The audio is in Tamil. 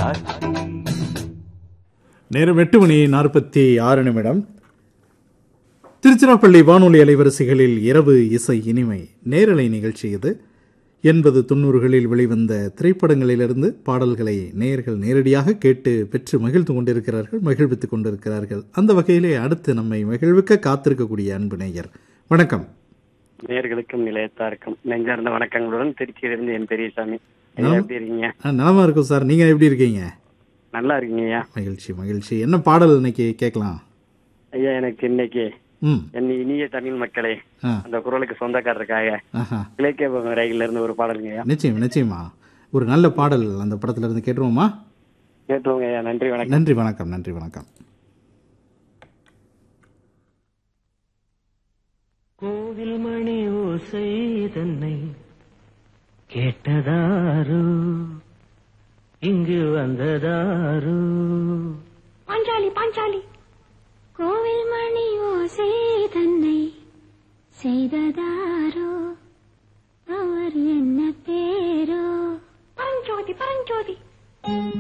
சாட்சி நேரம் எட்டு மணி நாற்பத்தி ஆறு நிமிடம் திருச்சிராப்பள்ளி வானொலி அலைவரிசைகளில் இரவு இசை இனிமை நேரலை நிகழ்ச்சி இது எண்பது தொண்ணூறுகளில் வெளிவந்த திரைப்படங்களிலிருந்து பாடல்களை நேயர்கள் நேரடியாக கேட்டு பெற்று மகிழ்ந்து கொண்டிருக்கிறார்கள் மகிழ்வித்துக் கொண்டிருக்கிறார்கள் அந்த வகையிலே அடுத்து நம்மை மகிழ்விக்க காத்திருக்கக்கூடிய அன்பு நேயர் வணக்கம் நேர்களுக்கும் நிலையத்தாருக்கும் நெஞ்சார்ந்த வணக்கங்களுடன் திருச்சியிலிருந்து என் பெரியசாமி ஐயா எப்படி இருக்கீங்க ஆ, நலமா இருக்கும் சார் நீங்க எப்படி இருக்கீங்க நல்லா இருக்கீங்க ஐயா மகிழ்ச்சி மகிழ்ச்சி என்ன பாடல் இன்னைக்கு கேட்கலாம் ஐயா எனக்கு இன்னைக்கு ம் என் இனிய தமிழ் மக்களே ஆ அந்த குரலுக்கு சொந்தக்காரருக்காக ஆஹா இலக்கிய ரயில்ல இருந்து ஒரு பாடலுங்க ஐயா நிச்சயம் நிச்சயமா ஒரு நல்ல பாடல் அந்த படத்துல இருந்து கேட்டுருவோமா கேட்டுருவோங்க ஐயா நன்றி வணக்கம் நன்றி வணக்கம் நன்றி வணக்கம் கோவில் மணி ஓசை தன்னை கேட்டதாரு இங்கு வந்ததாரு பாஞ்சாலி பாஞ்சாலி கோவில் மணி ஓசை தன்னை செய்ததாரோ அவர் என்ன பேரோ பரஞ்சோதி பரஞ்சோதி